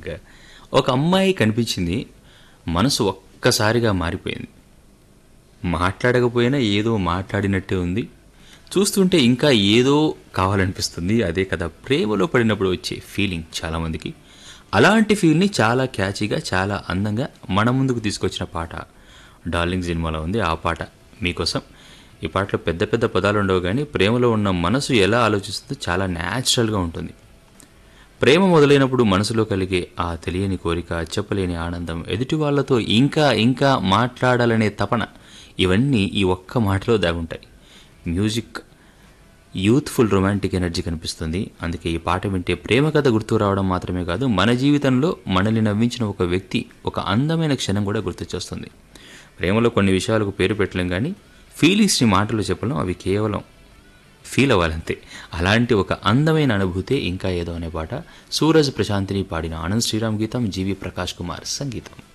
dialogue ఒక అమ్మాయి కనిపించింది మనసు ఒక్కసారిగా మారిపోయింది మాట్లాడకపోయినా ఏదో మాట్లాడినట్టే ఉంది చూస్తుంటే ఇంకా ఏదో కావాలనిపిస్తుంది అదే కదా ప్రేమలో పడినప్పుడు వచ్చే ఫీలింగ్ చాలామందికి అలాంటి ఫీల్ని చాలా క్యాచీగా చాలా అందంగా మన ముందుకు తీసుకొచ్చిన పాట డార్లింగ్ సినిమాలో ఉంది ఆ పాట మీకోసం ఈ పాటలో పెద్ద పెద్ద పదాలు ఉండవు కానీ ప్రేమలో ఉన్న మనసు ఎలా ఆలోచిస్తుందో చాలా న్యాచురల్గా ఉంటుంది ప్రేమ మొదలైనప్పుడు మనసులో కలిగే ఆ తెలియని కోరిక చెప్పలేని ఆనందం ఎదుటి వాళ్ళతో ఇంకా ఇంకా మాట్లాడాలనే తపన ఇవన్నీ ఈ ఒక్క మాటలో దాగుంటాయి మ్యూజిక్ యూత్ఫుల్ రొమాంటిక్ ఎనర్జీ కనిపిస్తుంది అందుకే ఈ పాట వింటే ప్రేమ కథ గుర్తు రావడం మాత్రమే కాదు మన జీవితంలో మనల్ని నవ్వించిన ఒక వ్యక్తి ఒక అందమైన క్షణం కూడా గుర్తొచ్చేస్తుంది ప్రేమలో కొన్ని విషయాలకు పేరు పెట్టలేం కానీ ఫీలింగ్స్ని మాటలు చెప్పలేం అవి కేవలం ఫీల్ అవ్వాలంతే అలాంటి ఒక అందమైన అనుభూతే ఇంకా ఏదో అనే పాట సూరజ్ ప్రశాంతిని పాడిన ఆనంద్ శ్రీరామ్ గీతం జీవి ప్రకాష్ కుమార్ సంగీతం